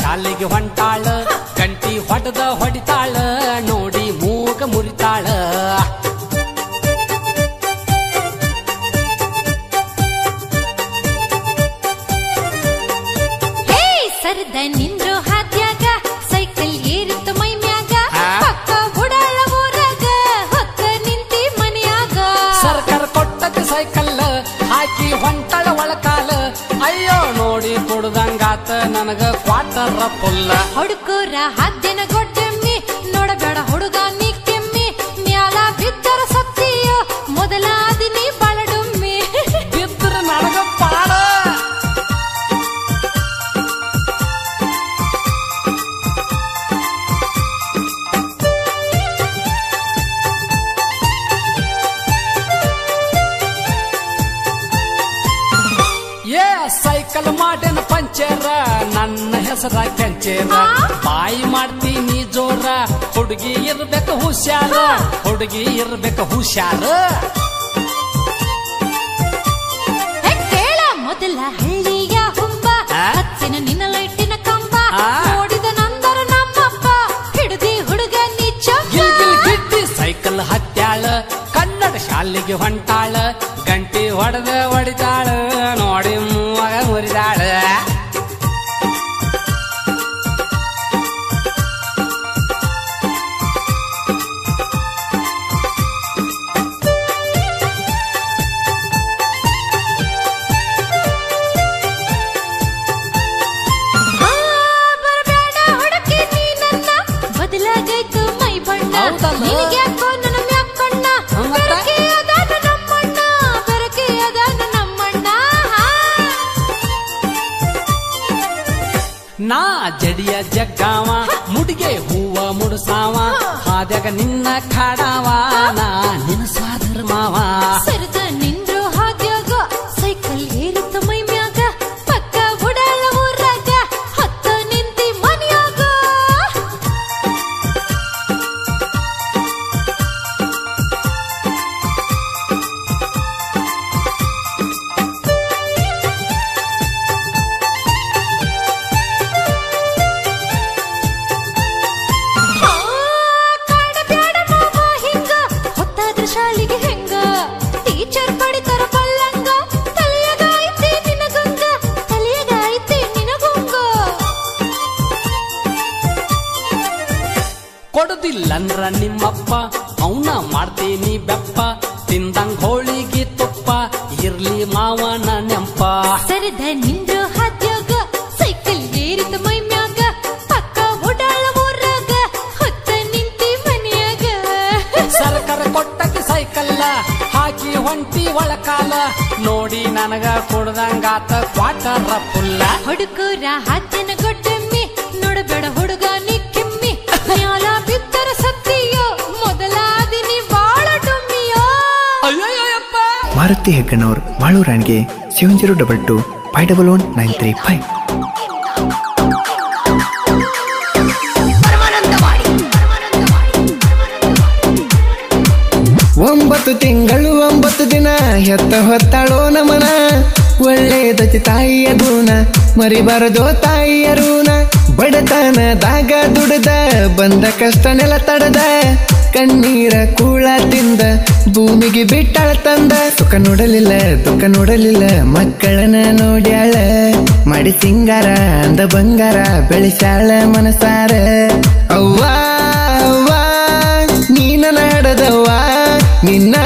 ಶಾಲೆಗೆ ಹೊಂಟಾಳ ಗಂಟಿ ಹೊಡೆದ ಹೊಡಿತಾಳ ನೋಡಿ ಮೂಗ ಮುರಿತಾಳ ಹೇ ಸರದ ನಿಂದ್ರು ಹಾದ್ಯಾಗ ಸೈಕಲ್ ಏರಿತ್ತು ಮೈ ಮ್ಯಾಗ ಆ? ಪಕ್ಕ ಉಡಾಳ ಊರಾಗ ಹೊತ್ತ ನಿಂತಿ ಮನ್ಯಾಗ ಸರ್ಕಾರ ಕೊಟ್ಟದ ಸೈಕಲ್ ಹಾಕಿ ಹೊಂಟಾಳ ಒಳಕಾಲ ಅಯ್ಯೋ ನೋಡಿ ಕೊಡ್ದಂಗಾತ ನನಗ ಕ್ವಾಟರ ಪುಲ್ಲ ಹುಡುಕೂರ ಹಾದ್ಯನ ಗೊಡ್ಡೆಮ್ಮಿ ನೋಡಬೇಡ ಹುಡುಗ ನೀ ಕೆಮ್ಮಿ ಮ್ಯಾಲ ಬಿದ್ದರ ಸತ್ತಿಯೋ ಮೊದಲ ದಿನಿ ಬಳಡುಮ್ಮಿ ಬಿದ್ರ ನನಗ ಪಾಡ ಏ ಸೈಕಲ್ ಮಾಡೇನ ಪಂಚೇರ ನನ್ನ ಹೆಸರ ಕೆಂಚೇರ ಆ? ಬಾಯಿ ಮಾಡ್ತೀನಿ ಜೋರ ಹುಡುಗಿ ಇರ್ಬೇಕು ಹುಷಾರ ಹುಡುಗಿ ಇರ್ಬೇಕು ಹುಷಾರ ಹೇ, ಕೇಳ ಮೊದಲ ಹಳ್ಳಿಯ ಹುಂಬ ಆ? ಹಚ್ಚಿನ ನಿನ್ನ ಲೈಟಿನ ಕಂಬ ಆ? ನೋಡಿದ ನಂದರ ನಮ್ಮಪ್ಪ ಹಿಡಿದಿ ಹುಡುಗ ನೀಚ ಗಿಲ್ ಗಿಲ್ ಗಿಡ್ಡಿ ಸೈಕಲ್ ಹತ್ಯಾಳ ಕನ್ನಡ ಶಾಲೆಗೆ ಹೊಂಟಾಳ ಗಂಟಿ ಹೊಡೆದ ಹೊಡಿತಾಳ ನೋಡಿ ಮಗ ಮುರಿದಾಳ ಆ, ಬರ್ಬ್ಯಾಡ ಹುಡುಕಿ ನೀ ನನ್ನ ಬದಲಾಗೈತು ಮೈ ಬಣ್ಣ ಹೌದಲ್ಲ? ನಿನಗ್ಯಾಕೋ ನನ್ನ ಮ್ಯಾಕ್ ಕಣ್ಣ ಹ್ಮ್, ಮತ್ತೆ? ಬೆರಕೆ ಅದಾನ ನಮ್ಮಣ್ಣ ಬೆರಕೆ ಅದಾನ ನಮ್ಮಣ್ಣ ನಾ ಜಡಿಯ ಜಗ್ಗಾವ ಮುಡಿಗೆ ಹೂವ ಮುಡುಸಾವ ಹಾದ್ಯಾಗ ನಿನ್ನ ಖಾಡಾವ ನಾ ನಿನ್ನ ಸ್ವಾದರ ಮಾವ ಸರದ ನಿಂದ್ರು ಹಾದ್ಯಾಗ ಸೈಕಲ್ ಏರಿತ ಮೈ ಮ್ಯಾಗ ಪಕ್ಕ ಉಡಾಳ ಊರಾಗ ಹತ್ತ ನಿಂತಿ ಮನ್ಯಾಗ ಆ, ಕಾಡಬ್ಯಾಡ ಮಾವ ಹಿಂಗ ಹೊತ್ತಾದ್ರ ಶಾಲಿಗೆ ಹೆಂಗ ಟೀಚರ್ ಪಡಿತರ ಬಲ್ಲಂಗ ತಲೆಯಾಗ ಐತಿ ನಿನಗುಂಗ ತಲೆಯಾಗ ಐತಿ ನಿನಗುಂಗ ಕೊಡುದಿಲ್ಲಂದ್ರ ನಿಮ್ಮಪ್ಪ ಅವನ ಮಾಡ್ತೀನಿ ಬೆಪ್ಪ ತಿಂದಂಗ್ ಹೋಳಿಗೆ ತುಪ್ಪ ಇರ್ಲಿ ಮಾವನ ನೆಂಪ ಸರದ ನಿಂದ್ರು ಹಾದ್ಯಾಗ ಸೈಕಲ್ ಏರಿತ ಮೈ ಮ್ಯಾಗ ಪಕ್ಕ ಉಡಾಳ ಊರಾಗ ಹೊತ್ತ ನಿಂತಿ ಮನ್ಯಾಗ ಸರ್ಕಾರ ಕೊಟ್ಟಕ್ಕೆ ಸೈಕಲ್ಲ ಹಾಕಿ ಹೊಂಟಿ ಒಳಕಾಲ ನೋಡಿ ನನಗ ಕೊಡ್ದಂಗಾತ ಕ್ವಾಟರ ಪುಲ್ಲ ಹುಡುಗರ ಹಾದ್ಯನ ಗೊಡ್ಡೆಮ್ಮಿ ನೋಡಬೇಡ ಹುಡುಗ ನೀ ಕೆಮ್ಮಿ ಮ್ಯಾಲ ಬಿದ್ದರ ಸತ್ತಿಯೋ ಮೊದಲ ದಿನಿ ಬಾಳ ಡುಮ್ಮಿಯೋ ಅಯ್ಯಯ್ಯಪ್ಪ ಮಾರುತಿ ಹೆಗ್ಗಣ್ಣವ್ರ ಮಾಳೂರಾಣ್ಗೆ seven zero double two five double one nine three five ಒಂಬತ್ತು ತಿಂಗಳು ಒಂಬತ್ತು ದಿನ ಹೆತ್ತ ಹೊತ್ತಾಳೋ ನಮನ ಒಳ್ಳೇದತಿ ತಾಯಿಯ ಗುಣ ಮರಿಬಾರದೋ ತಾಯಿಯ ಋಣ ಬಡತನದಾಗ ದುಡ್ದ ಬಂದ ಕಷ್ಟ ನೆಲ ತಡದ ಕಣ್ಣೀರ ಕೂಳ ತಿಂದ ಭೂಮಿಗೆ ಬಿಟ್ಟಾಳ ತಂದ ಸುಖ ನೋಡಲಿಲ್ಲ ದುಃಖ ನೋಡಲಿಲ್ಲ ಮಕ್ಕಳನ್ನ ನೋಡ್ಯಾಳ ಮಾಡಿ ಸಿಂಗಾರ ಅಂದ ಬಂಗಾರ ಬೆಳೆಸಾಳ ಮನಸಾರ ಅವ್ವ ಅವ್ವ ನೀನ ನಾಡದವ್ವ ನಿನ್ನ